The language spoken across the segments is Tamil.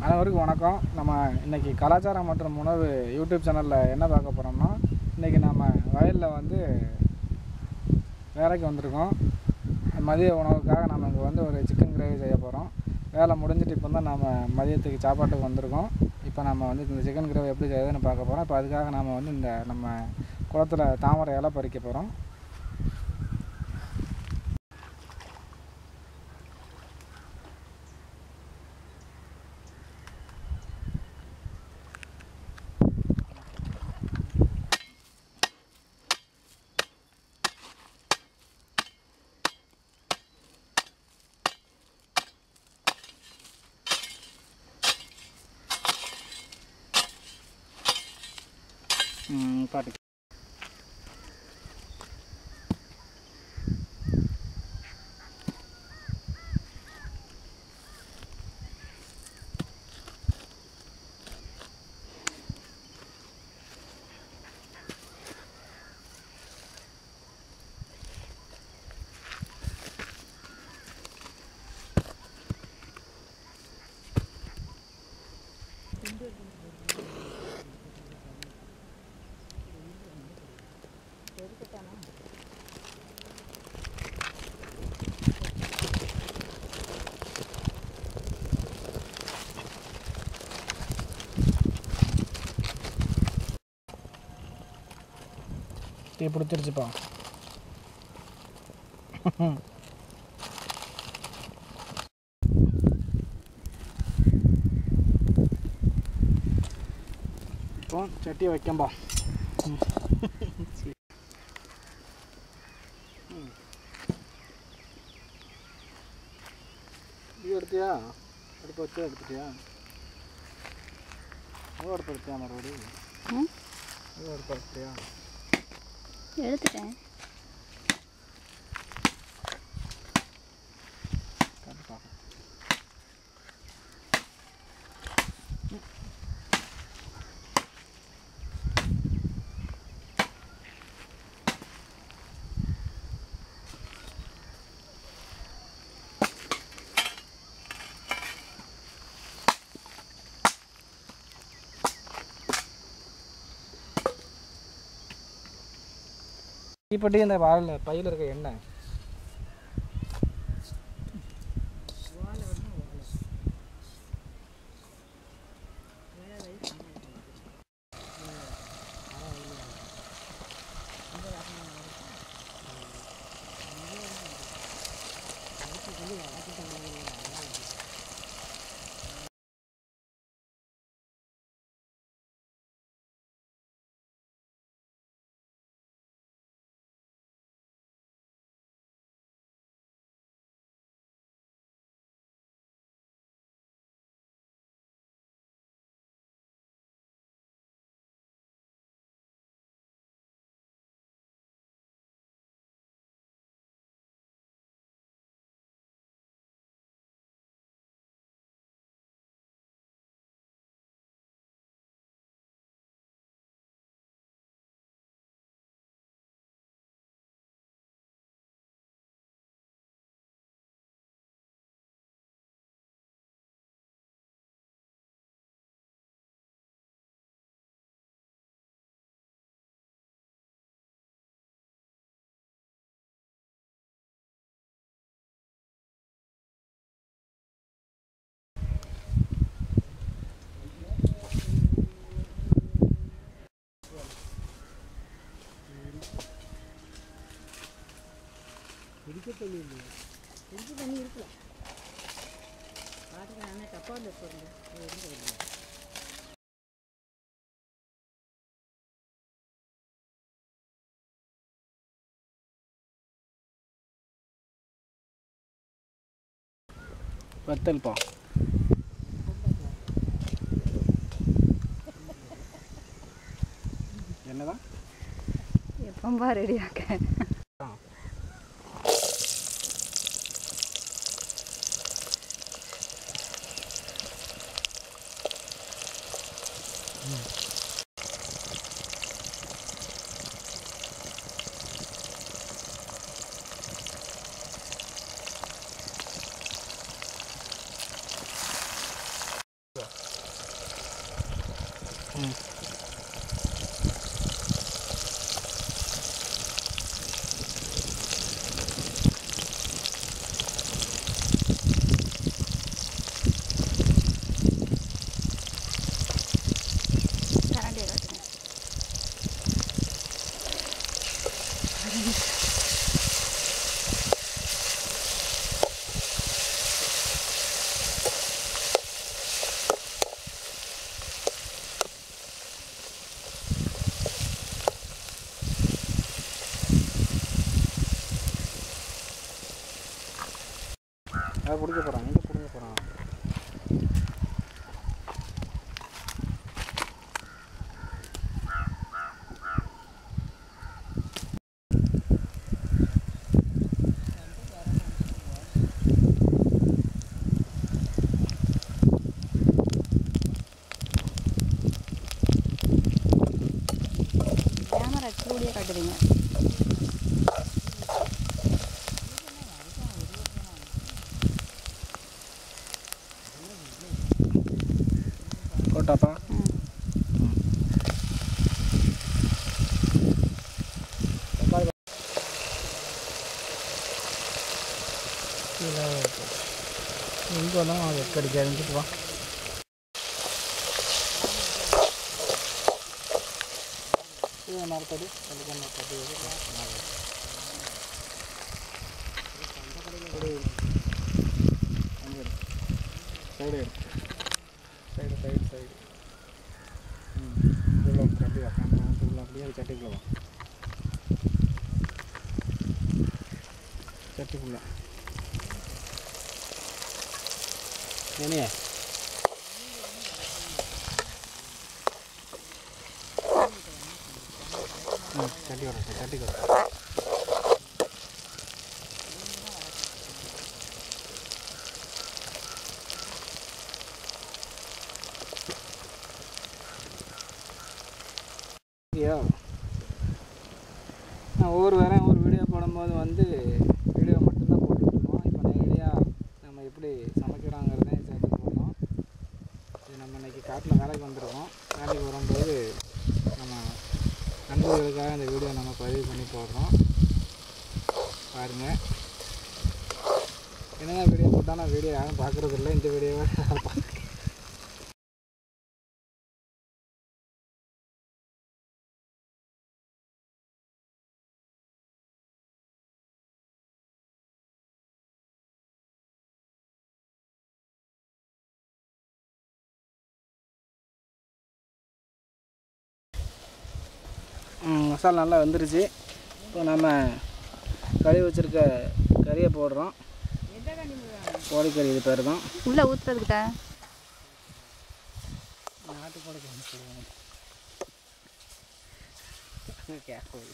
அனைவருக்கும் வணக்கம் நம்ம இன்னைக்கு கலாச்சாரம் மற்றும் உணவு யூடியூப் சேனலில் என்ன பார்க்க போகிறோம்னா இன்றைக்கி நம்ம வயலில் வந்து வேலைக்கு வந்திருக்கோம் மதிய உணவுக்காக நம்ம இங்கே வந்து ஒரு சிக்கன் கிரேவி செய்ய போகிறோம் வேலை முடிஞ்சிட்டு இப்போ தான் நம்ம மதியத்துக்கு சாப்பாட்டுக்கு வந்திருக்கோம் இப்போ நம்ம வந்து இந்த சிக்கன் கிரேவி எப்படி செய்யுதுன்னு பார்க்க போகிறோம் இப்போ அதுக்காக நம்ம வந்து இந்த நம்ம குளத்துல தாமரை இலை பறிக்க போகிறோம் பாட்டு தீ பிடிச்சிருச்சுப்பா இப்போ சட்டி வைக்கம்பா இது எடுத்தியா அடுப்பு வச்சு எடுத்துட்டியா அது அடுப்பு எடுத்தியா மறுபடியும் ம் அது அடுப்பு எடுத்தியா எடுத்துட்டேன் காட்டு பார்க்கலாம் தீப்பெட்டி இந்த வாழை பையில் இருக்க எண்ணெய் வத்தல்ப்பா என்னதான் எப்பம்பா ரெடியாக்க அதை பிடிக்க போகிறான் எங்கே பிடிக்க போகிறான் கேமரா கூடியே காட்டுறீங்க கோட்டாப்பா எங்கே வந்தாலும் அது கிடைக்காதுன்னு வா இது மரத்தடி அதுக்கு மரத்தடி சைடு சைடு சைடு சைடு ம் உள்ள அப்படியே வா கேமரா வந்து உள்ள அப்படியே அது சட்டிக்குள்ள வா சட்டிக்குள்ள ஏனியே ம் சட்டி வர சட்டிக்கு வர ஐயோ நான் ஒவ்வொரு வாரம் ஒரு வீடியோ போடும்போது வந்து வீடியோ மட்டும்தான் போட்டுட்ருக்கோம் இப்போ நேரடியாக நம்ம எப்படி சமைக்கிறாங்கிறதே சேர்த்து போடுறோம் இது நம்ம இன்னைக்கு காட்டில் வேலைக்கு வந்திருக்கோம் வேலைக்கு வரும்போது நம்ம நண்பர்களுக்காக இந்த வீடியோ நம்ம பதிவு பண்ணி போடுறோம் பாருங்கள் என்னதான் வீடியோ போட்டாலும் வீடியோ யாரும் பார்க்குறது இல்லை இந்த வீடியோவை யாரும் பார்க்க ம், மசாலா நல்லா வெந்துருச்சு இப்போ நம்ம கழுவி வச்சுருக்க கறியை போடுறோம் கோழிக்கறி இது பேர் தான் உள்ள ஊத்துறதுக்கிட்ட நாட்டுக்கோழி கறி சொல்லுவாங்க கேக்கோழி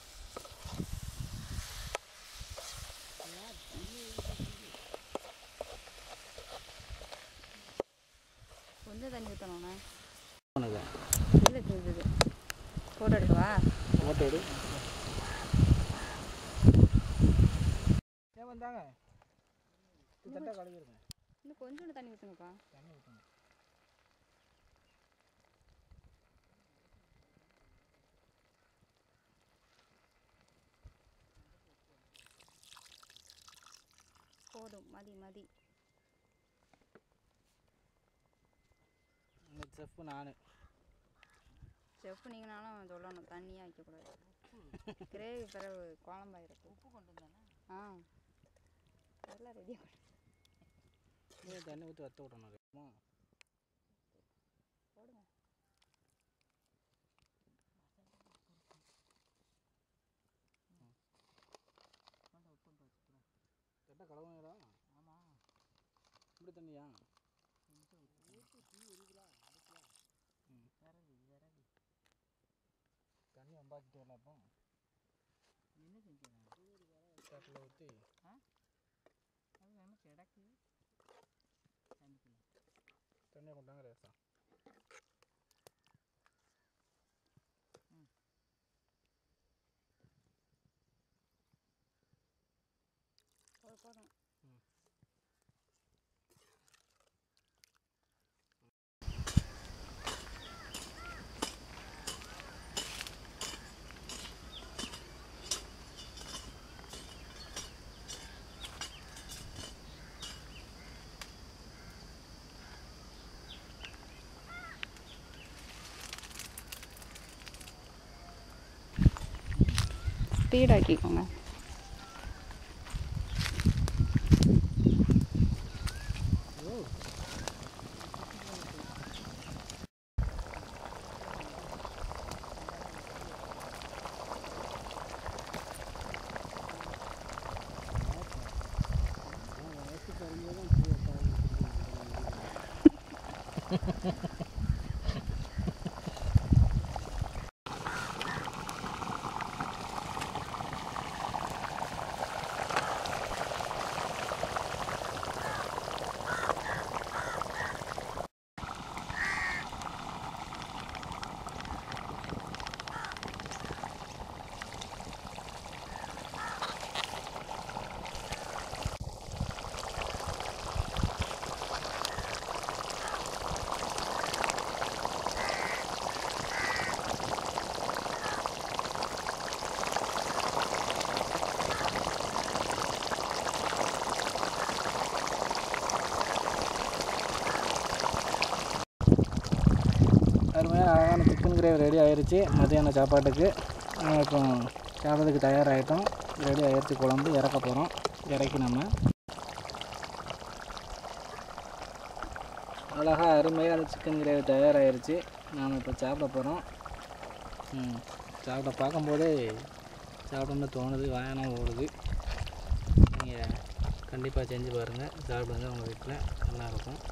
கொஞ்சம் தண்ணி ஊற்றணும்ண்ணே உனக்கு இல்லை இது ஃபோட்டோ எடுக்கவா ஓட்ட எடு ஏன் வந்தாங்க தட்டை கழுவிருங்க இன்னும் கொஞ்சோண்டு தண்ணி ஊற்றுங்கப்பா தண்ணி ஊற்றணும் போதும் மதி மதி இந்த செஃப்பு நான் செஃப் நீங்களாலும் சொல்லணும் தண்ணியாக வைக்கக்கூடாது கிரேவி பிறகு குழம்பாயிருக்கு உப்பு கொண்டு வந்தானே ஆ எல்லாம் ரெடியாக நீ தண்ணி ஊற்றி வத்த விடணும் இருக்குமா போடுங்க தட்டை கழுவுங்களா ஆமாம் இப்படி தண்ணியா ம். தண்ணி அம்பாக்கிட்டு வரல அப்போ என்ன செஞ்சேன் தட்டில் ஊற்றி தண்ணியை கொண்டாங்க ரேசா போதும் போதும் ஸ்பீடாக்கிக்கோங்க அருமையான அழகான சிக்கன் கிரேவி ரெடி ஆயிருச்சு மதியான சாப்பாட்டுக்கு நம்ம இப்போ சாப்பிட்றதுக்கு தயாராகிட்டோம் ரெடி ஆயிருச்சு குழம்பு இறக்க போகிறோம் இறக்கி நம்ம அழகா அருமையான சிக்கன் கிரேவி தயாராகிருச்சு நாம் இப்போ சாப்பிட போகிறோம் சாப்பிட பார்க்கும்போதே சாப்பிடணும்னு தோணுது வாயெல்லாம் ஓடுது நீங்கள் கண்டிப்பாக செஞ்சு பாருங்கள் சாப்பிடுங்க உங்கள் வீட்டில் நல்லாயிருக்கும்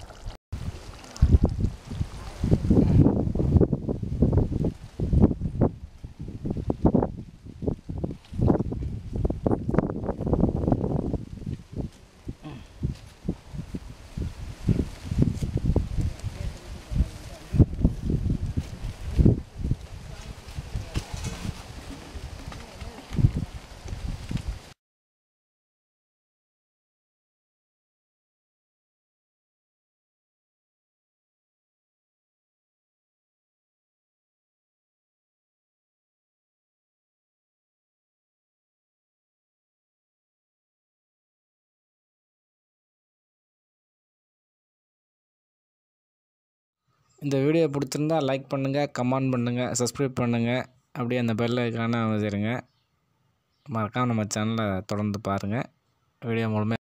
இந்த வீடியோ பிடிச்சிருந்தா லைக் பண்ணுங்கள் கமெண்ட் பண்ணுங்கள் சப்ஸ்கிரைப் பண்ணுங்கள் அப்படியே அந்த பெல் ஐக்கான அமைச்சிருங்க மறக்காமல் நம்ம சேனலை தொடர்ந்து பாருங்கள் வீடியோ மூலமே